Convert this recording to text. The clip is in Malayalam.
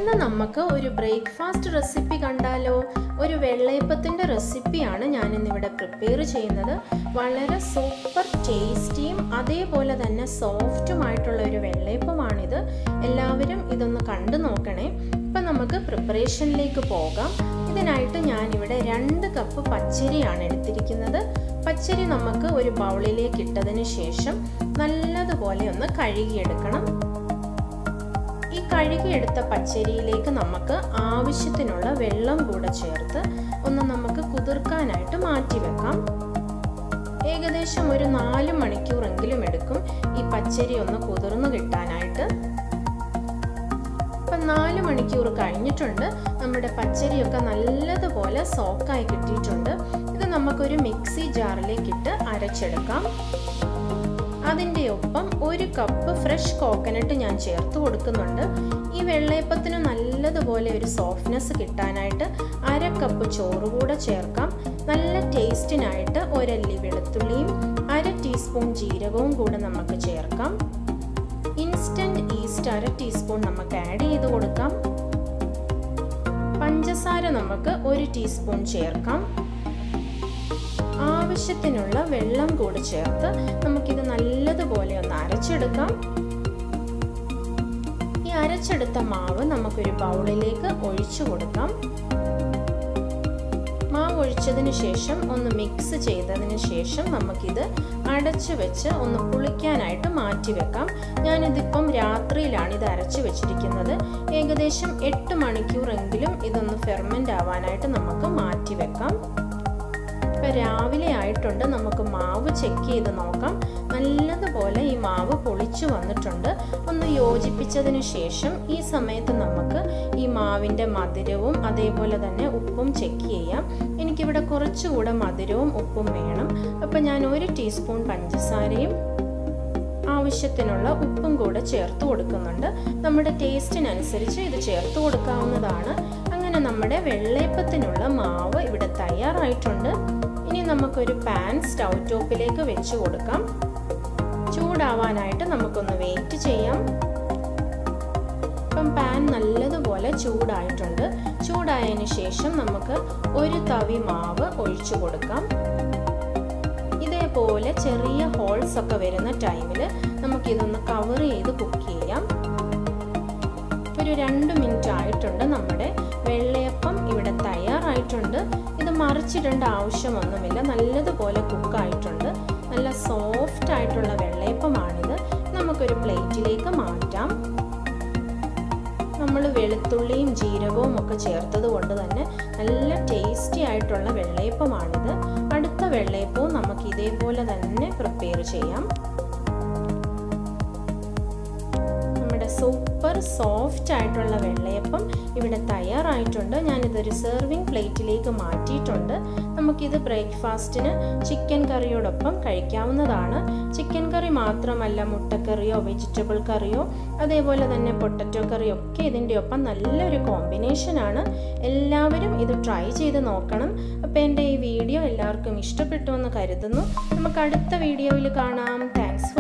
ഇന്ന് നമുക്ക് ഒരു ബ്രേക്ക്ഫാസ്റ്റ് റെസിപ്പി കണ്ടാലോ ഒരു വെള്ളയപ്പത്തിൻ്റെ റെസിപ്പിയാണ് ഞാൻ ഇന്നിവിടെ പ്രിപ്പയർ ചെയ്യുന്നത് വളരെ സൂപ്പർ ടേസ്റ്റിയും അതേപോലെ തന്നെ സോഫ്റ്റുമായിട്ടുള്ള ഒരു വെള്ളയപ്പമാണിത് എല്ലാവരും ഇതൊന്ന് കണ്ടു നോക്കണേ അപ്പം നമുക്ക് പ്രിപ്പറേഷനിലേക്ക് പോകാം ഇതിനായിട്ട് ഞാനിവിടെ രണ്ട് കപ്പ് പച്ചരിയാണ് എടുത്തിരിക്കുന്നത് പച്ചരി നമുക്ക് ഒരു ബൗളിലേക്ക് ഇട്ടതിന് ശേഷം നല്ലതുപോലെ ഒന്ന് കഴുകിയെടുക്കണം ഈ കഴുകിയെടുത്ത പച്ചരിയിലേക്ക് നമുക്ക് ആവശ്യത്തിനുള്ള വെള്ളം കൂടെ ചേർത്ത് ഒന്ന് നമുക്ക് കുതിർക്കാനായിട്ട് മാറ്റി വെക്കാം ഏകദേശം ഒരു നാല് മണിക്കൂറെങ്കിലും എടുക്കും ഈ പച്ചരി ഒന്ന് കുതിർന്നു കിട്ടാനായിട്ട് ഇപ്പം നാല് മണിക്കൂർ കഴിഞ്ഞിട്ടുണ്ട് നമ്മുടെ പച്ചരിയൊക്കെ നല്ലതുപോലെ സോക്കായി കിട്ടിയിട്ടുണ്ട് ഇത് നമുക്കൊരു മിക്സി ജാറിലേക്കിട്ട് അരച്ചെടുക്കാം അതിൻ്റെ ഒപ്പം ഒരു കപ്പ് ഫ്രഷ് കോക്കനട്ട് ഞാൻ ചേർത്ത് കൊടുക്കുന്നുണ്ട് ഈ വെള്ളയപ്പത്തിന് നല്ലതുപോലെ ഒരു സോഫ്റ്റ്നെസ് കിട്ടാനായിട്ട് അര കപ്പ് ചോറ് കൂടെ ചേർക്കാം നല്ല ടേസ്റ്റിനായിട്ട് ഒരല്ലി വെളുത്തുള്ളിയും അര ടീസ്പൂൺ ജീരകവും കൂടെ നമുക്ക് ചേർക്കാം ഇൻസ്റ്റൻറ്റ് ഈസ്റ്റ് അര ടീസ്പൂൺ നമുക്ക് ആഡ് ചെയ്ത് കൊടുക്കാം പഞ്ചസാര നമുക്ക് ഒരു ടീസ്പൂൺ ചേർക്കാം ആവശ്യത്തിനുള്ള വെള്ളം കൂടി ചേർത്ത് നമുക്കിത് നല്ലതുപോലെ ഒന്ന് അരച്ചെടുക്കാം ഈ അരച്ചെടുത്ത മാവ് നമുക്കൊരു ബൗളിലേക്ക് ഒഴിച്ചു കൊടുക്കാം മാവ് ഒഴിച്ചതിന് ശേഷം ഒന്ന് മിക്സ് ചെയ്തതിന് ശേഷം നമുക്കിത് അടച്ചു വെച്ച് ഒന്ന് പുളിക്കാനായിട്ട് മാറ്റി വെക്കാം ഞാനിതിപ്പം രാത്രിയിലാണ് ഇത് അരച്ചു വെച്ചിരിക്കുന്നത് ഏകദേശം എട്ട് മണിക്കൂറെങ്കിലും ഇതൊന്ന് ഫെർമെൻ്റ് ആവാനായിട്ട് നമുക്ക് മാറ്റി വെക്കാം ഇപ്പം രാവിലെ ആയിട്ടുണ്ട് നമുക്ക് മാവ് ചെക്ക് ചെയ്ത് നോക്കാം നല്ലതുപോലെ ഈ മാവ് പൊളിച്ചു വന്നിട്ടുണ്ട് ഒന്ന് യോജിപ്പിച്ചതിന് ശേഷം ഈ സമയത്ത് നമുക്ക് ഈ മാവിൻ്റെ മധുരവും അതേപോലെ തന്നെ ഉപ്പും ചെക്ക് ചെയ്യാം എനിക്കിവിടെ കുറച്ചുകൂടെ മധുരവും ഉപ്പും വേണം അപ്പം ഞാൻ ഒരു ടീസ്പൂൺ പഞ്ചസാരയും ആവശ്യത്തിനുള്ള ഉപ്പും കൂടെ ചേർത്ത് കൊടുക്കുന്നുണ്ട് നമ്മുടെ ടേസ്റ്റിനനുസരിച്ച് ഇത് ചേർത്ത് കൊടുക്കാവുന്നതാണ് അങ്ങനെ നമ്മുടെ വെള്ളയപ്പത്തിനുള്ള മാവ് ഇവിടെ തയ്യാറായിട്ടുണ്ട് ഇനി നമുക്കൊരു പാൻ സ്റ്റൗ ടോപ്പിലേക്ക് വെച്ച് കൊടുക്കാം ചൂടാവാനായിട്ട് നമുക്കൊന്ന് വെയിറ്റ് ചെയ്യാം ഇപ്പം പാൻ നല്ലതുപോലെ ചൂടായിട്ടുണ്ട് ചൂടായതിന് ശേഷം നമുക്ക് ഒരു തവി മാവ് ഒഴിച്ചു കൊടുക്കാം ഇതേപോലെ ചെറിയ ഹോൾസ് ഒക്കെ വരുന്ന ടൈമിൽ നമുക്കിതൊന്ന് കവർ ചെയ്ത് കുക്ക് ചെയ്യാം ഒരു രണ്ട് മിനിറ്റ് ആയിട്ടുണ്ട് നമ്മുടെ വെള്ളയപ്പം ഇവിടെ തയ്യാറായിട്ടുണ്ട് ഇത് മറിച്ചിടേണ്ട ആവശ്യമൊന്നുമില്ല നല്ലതുപോലെ കുക്കായിട്ടുണ്ട് നല്ല സോഫ്റ്റ് ആയിട്ടുള്ള വെള്ളയപ്പമാണിത് നമുക്കൊരു പ്ലേറ്റിലേക്ക് മാറ്റാം നമ്മൾ വെളുത്തുള്ളിയും ജീരകവും ഒക്കെ ചേർത്തത് കൊണ്ട് തന്നെ നല്ല ടേസ്റ്റി ആയിട്ടുള്ള വെള്ളയപ്പമാണിത് അടുത്ത വെള്ളയപ്പവും നമുക്ക് ഇതേപോലെ തന്നെ പ്രിപ്പയർ ചെയ്യാം നമ്മുടെ സൂപ്പർ സോഫ്റ്റ് ആയിട്ടുള്ള വെള്ളയപ്പം ഇവിടെ തയ്യാറായിട്ടുണ്ട് ഞാനിതൊരു സെർവിങ് പ്ലേറ്റിലേക്ക് മാറ്റിയിട്ടുണ്ട് നമുക്കിത് ബ്രേക്ക്ഫാസ്റ്റിന് ചിക്കൻ കറിയോടൊപ്പം കഴിക്കാവുന്നതാണ് ചിക്കൻ കറി മാത്രമല്ല മുട്ടക്കറിയോ വെജിറ്റബിൾ കറിയോ അതേപോലെ തന്നെ പൊട്ടറ്റോ കറിയോ ഒക്കെ ഇതിൻ്റെ ഒപ്പം നല്ലൊരു കോമ്പിനേഷനാണ് എല്ലാവരും ഇത് ട്രൈ ചെയ്ത് നോക്കണം അപ്പോൾ എൻ്റെ ഈ വീഡിയോ എല്ലാവർക്കും ഇഷ്ടപ്പെട്ടു എന്ന് കരുതുന്നു നമുക്ക് അടുത്ത വീഡിയോയിൽ കാണാം താങ്ക്സ്